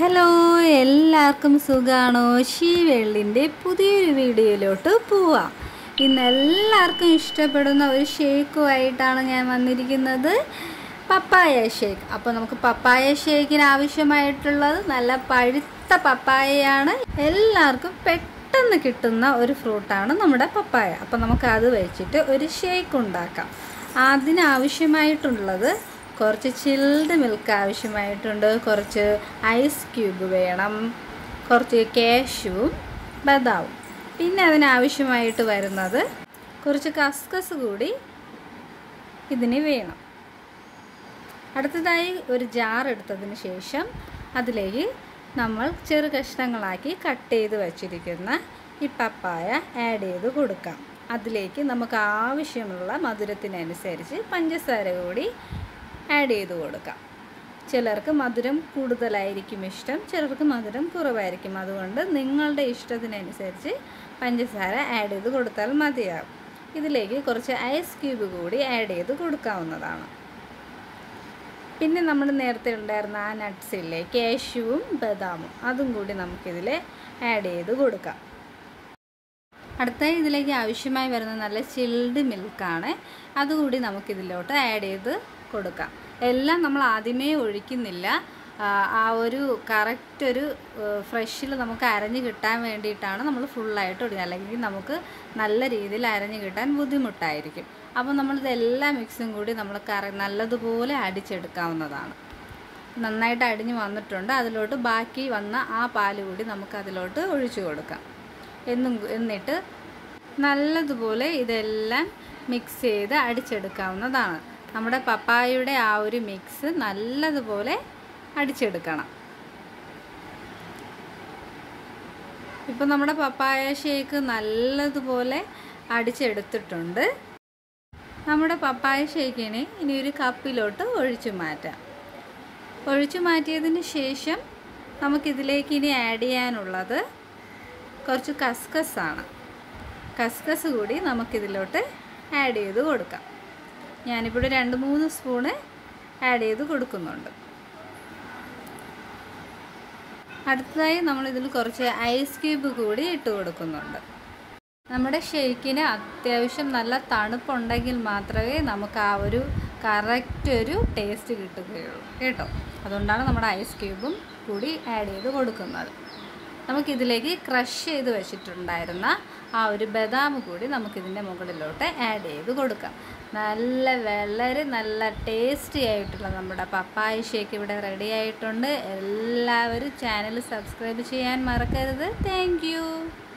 hello എല്ലാവർക്കും സുഖാണോ ഷീവെള്ളിൻ്റെ പുതിയൊരു വീഡിയോയിലോട്ട് പോവാം ഇന്ന് എല്ലാവർക്കും ഇഷ്ടപ്പെടുന്ന ഒരു ഷേക്കുമായിട്ടാണ് ഞാൻ വന്നിരിക്കുന്നത് പപ്പായ ഷേക്ക് അപ്പോൾ നമുക്ക് പപ്പായ ഷേക്കിന് ആവശ്യമായിട്ടുള്ളത് നല്ല പഴുത്ത പപ്പായയാണ് എല്ലാവർക്കും പെട്ടെന്ന് കിട്ടുന്ന ഒരു ഫ്രൂട്ടാണ് നമ്മുടെ പപ്പായ അപ്പോൾ നമുക്ക് അത് വെച്ചിട്ട് ഒരു ഷേക്ക് ഉണ്ടാക്കാം അതിനാവശ്യമായിട്ടുള്ളത് കുറച്ച് ചിൽഡ് മിൽക്ക് ആവശ്യമായിട്ടുണ്ട് കുറച്ച് ഐസ് ക്യൂബ് വേണം കുറച്ച് കാഷ്യൂവും ബദാവും പിന്നെ അതിനാവശ്യമായിട്ട് വരുന്നത് കുറച്ച് കസ്കസ് കൂടി ഇതിന് വേണം അടുത്തതായി ഒരു ജാർ എടുത്തതിന് ശേഷം അതിലേക്ക് നമ്മൾ ചെറു കഷ്ണങ്ങളാക്കി കട്ട് ചെയ്ത് വച്ചിരിക്കുന്ന ഈ പപ്പായ ആഡ് ചെയ്ത് കൊടുക്കാം അതിലേക്ക് നമുക്ക് ആവശ്യമുള്ള മധുരത്തിനനുസരിച്ച് പഞ്ചസാര കൂടി ആഡ് ചെയ്ത് കൊടുക്കാം ചിലർക്ക് മധുരം കൂടുതലായിരിക്കും ഇഷ്ടം ചിലർക്ക് മധുരം കുറവായിരിക്കും അതുകൊണ്ട് നിങ്ങളുടെ ഇഷ്ടത്തിനനുസരിച്ച് പഞ്ചസാര ആഡ് ചെയ്ത് കൊടുത്താൽ മതിയാകും ഇതിലേക്ക് കുറച്ച് ഐസ് ക്യൂബ് കൂടി ആഡ് ചെയ്ത് കൊടുക്കാവുന്നതാണ് പിന്നെ നമ്മൾ നേരത്തെ ഉണ്ടായിരുന്ന ആ നട്ട്സില്ലേ കാഷ്യൂവും ബദാമും അതും കൂടി നമുക്കിതിൽ ആഡ് ചെയ്ത് കൊടുക്കാം അടുത്ത ഇതിലേക്ക് ആവശ്യമായി വരുന്ന നല്ല ചിൽഡ് മിൽക്കാണ് അതുകൂടി നമുക്കിതിലോട്ട് ആഡ് ചെയ്ത് കൊടുക്കാം എല്ലാം നമ്മൾ ആദ്യമേ ഒഴിക്കുന്നില്ല ആ ഒരു കറക്റ്റ് ഒരു ഫ്രഷിൽ നമുക്ക് അരഞ്ഞ് കിട്ടാൻ വേണ്ടിയിട്ടാണ് നമ്മൾ ഫുള്ളായിട്ട് ഒഴിക്കുക അല്ലെങ്കിൽ നമുക്ക് നല്ല രീതിയിൽ അരഞ്ഞ് കിട്ടാൻ ബുദ്ധിമുട്ടായിരിക്കും അപ്പോൾ നമ്മളിതെല്ലാം മിക്സും കൂടി നമ്മൾ കറ നല്ലതുപോലെ അടിച്ചെടുക്കാവുന്നതാണ് നന്നായിട്ട് അടിഞ്ഞ് വന്നിട്ടുണ്ട് അതിലോട്ട് ബാക്കി വന്ന ആ പാല് കൂടി നമുക്ക് അതിലോട്ട് ഒഴിച്ചു കൊടുക്കാം എന്നും എന്നിട്ട് നല്ലതുപോലെ ഇതെല്ലാം മിക്സ് ചെയ്ത് അടിച്ചെടുക്കാവുന്നതാണ് നമ്മുടെ പപ്പായയുടെ ആ ഒരു മിക്സ് നല്ലതുപോലെ അടിച്ചെടുക്കണം ഇപ്പം നമ്മുടെ പപ്പായ ഷേക്ക് നല്ലതുപോലെ അടിച്ചെടുത്തിട്ടുണ്ട് നമ്മുടെ പപ്പായ ഷേക്കിനെ ഇനി ഒരു കപ്പിലോട്ട് ഒഴിച്ചു മാറ്റാം ഒഴിച്ചു മാറ്റിയതിന് ശേഷം നമുക്കിതിലേക്ക് ഇനി ആഡ് ചെയ്യാനുള്ളത് കുറച്ച് കസ്കസ് ആണ് കസ്കസ് കൂടി നമുക്കിതിലോട്ട് ആഡ് ചെയ്ത് കൊടുക്കാം ഞാനിപ്പോൾ രണ്ട് മൂന്ന് സ്പൂണ് ആഡ് ചെയ്ത് കൊടുക്കുന്നുണ്ട് അടുത്തതായി നമ്മളിതിൽ കുറച്ച് ഐസ് ക്യൂബ് കൂടി ഇട്ട് കൊടുക്കുന്നുണ്ട് നമ്മുടെ ഷേക്കിന് അത്യാവശ്യം നല്ല തണുപ്പുണ്ടെങ്കിൽ മാത്രമേ നമുക്ക് ആ ഒരു കറക്റ്റ് ഒരു ടേസ്റ്റ് കിട്ടുകയുള്ളൂ കേട്ടോ അതുകൊണ്ടാണ് നമ്മുടെ ഐസ് ക്യൂബും കൂടി ആഡ് ചെയ്ത് കൊടുക്കുന്നത് നമുക്കിതിലേക്ക് ക്രഷ് ചെയ്ത് വെച്ചിട്ടുണ്ടായിരുന്ന ആ ഒരു ബദാം കൂടി നമുക്കിതിൻ്റെ മുകളിലോട്ട് ആഡ് ചെയ്ത് കൊടുക്കാം നല്ല വളരെ നല്ല ടേസ്റ്റി ആയിട്ടുള്ള നമ്മുടെ പപ്പായ ഷേക്ക് ഇവിടെ റെഡി ആയിട്ടുണ്ട് എല്ലാവരും ചാനൽ സബ്സ്ക്രൈബ് ചെയ്യാൻ മറക്കരുത് താങ്ക്